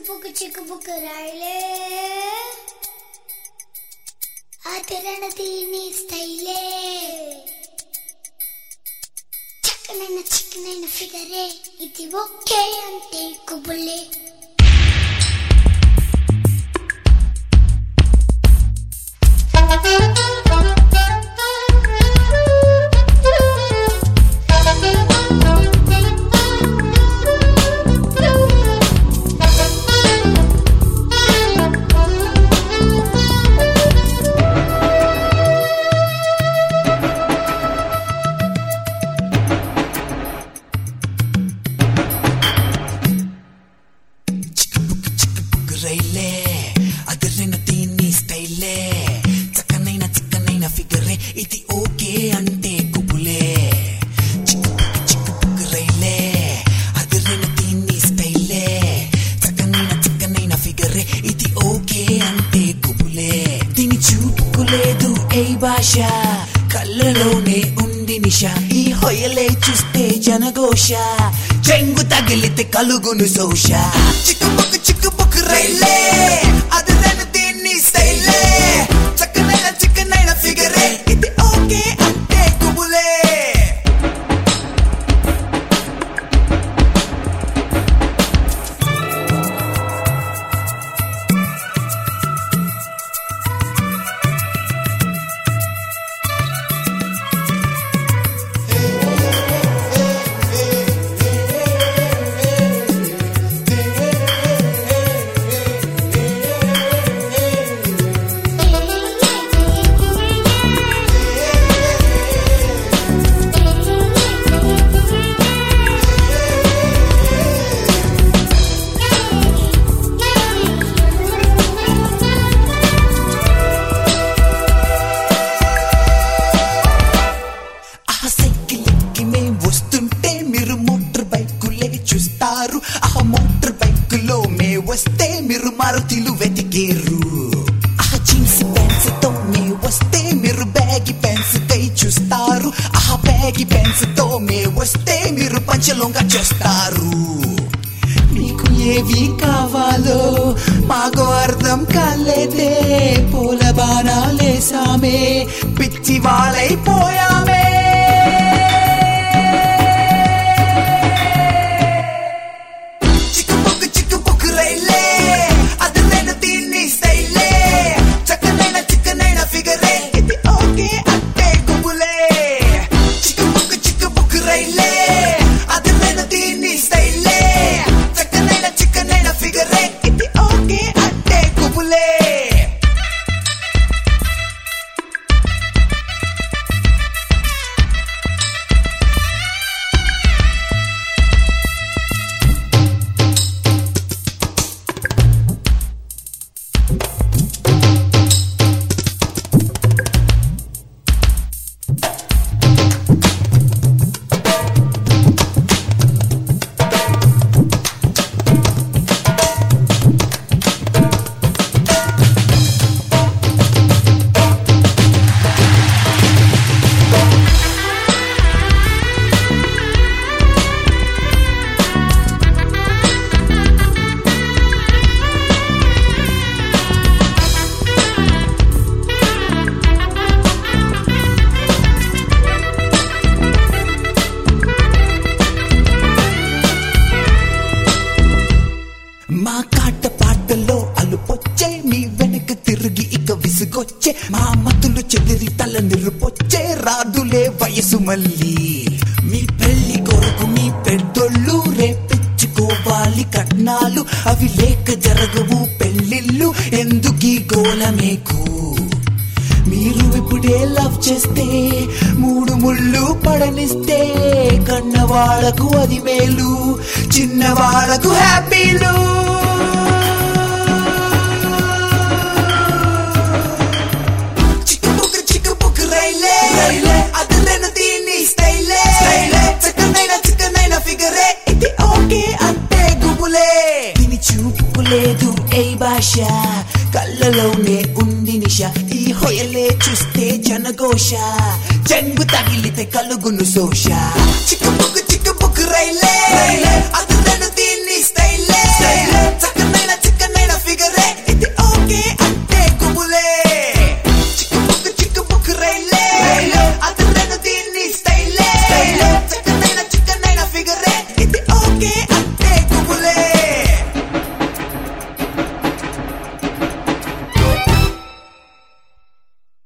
పుక్కు చిక్కు బుక్కు రాయలే ఆదరణ దీని స్టైలే చక్కనైన చిక్కనైన ఫిగరే ఇది ఓకే అంటే కుబులే చిక్కుబుక్కు చిక్కుబుక్కు రైలే అదరైన దీన్ని స్టైలే చక్కనైన చిక్కనైన ఫిగరే ఇది ఓకే అంటే కుబులే చిక్కుబుక్కు చిక్కుబుక్కు రైలే అదరైన దీన్ని స్టైలే చక్కనైన చిక్కనైన ఫిగరే ఇది ఓకే అంటే కుబులే దీని చూపుకులేదు ఏ భాష కళ్ళలోనే ఉంది నిష ఈ హొయలే చూస్తే జనఘోష చెంగు తగిలితే కలుగును సోష చిక్కుబుక్కు చిక్కుబుక్కు రైలే అదరైన దీన్ని స్టైలే చక్కనైన చిక్కనైన ఫిగరే ఇది ఓకే అంటే కుబులే ఆ సైకిల్ ఎక్కి మేం వస్తుంటే మీరు మోటార్ బైకులే చూస్తారు ఆ మోటార్ బైకులో మే వస్తే మీరు మారుతిలు వెతికేరు ఆ జీన్స్ ప్యాంట్స్ తో మే వస్తే మీరు బ్యాగి ప్యాంట్స్ కై చూస్తారు ఆ బ్యాగి ప్యాంట్స్ తో మే వస్తే మీరు పంచలోంగా చేస్తారు మీకు ఏవి కావాలో మాకు అర్థం కాలేదే పూల బాణాలేసామే పిచ్చి వాళ్ళైపోయామే చిక్కుబుక్కు చిక్కుబుక్కు రైలే అదనైన దీన్ని స్టైలే చక్కనైన చిక్కనైన ఫిగరే ఇది ఓకే అంటే గుబులే చిక్కుబుక్కు చిక్కుబుక్కు రైలే అదనైన దీన్ని స్టైలే చక్కనైన చిక్కనైన ఫిగరే ఇది ఓకే అంటే గుబులే మా కాట పాటలో అలుపొచ్చే మీ వెనక తిరిగి ఇక విసుగొచ్చే మా మతులు చెదిరి తల నిరుపొచ్చే రాదులే వయసు మళ్ళీ మీ పెళ్లి కొరకు మీ పెద్దోళ్ళు రేపించుకోవాలి కట్నాలు అవి లేక జరగవు పెళ్లిళ్ళు ఎందుకీ గోల మీకు మీరు ఇప్పుడే లవ్ చేస్తే మూడు ముళ్ళు పడనిస్తే కన్నవాళ్లకు అది మేలు చిన్నవాళ్లకు హ్యాపీలు చిక్కుబుక్కు చిక్కుబుక్కు రైలే రైలే అదరైన దీన్ని స్టైలే స్టైలే చక్కనైన చిక్కనైన ఫిగరే ఇది ఓకే అంటే గుబులే దీని చూపులేదు ఏ భాష కళ్ళలోనే ఉంది నిష ఈ హొయలే చూస్తే జనఘోష చెంగు తగిలితే కలుగును సోష చిక్కుబుక్కు చిక్కుబుక్కు రైలే రైలే అదరైన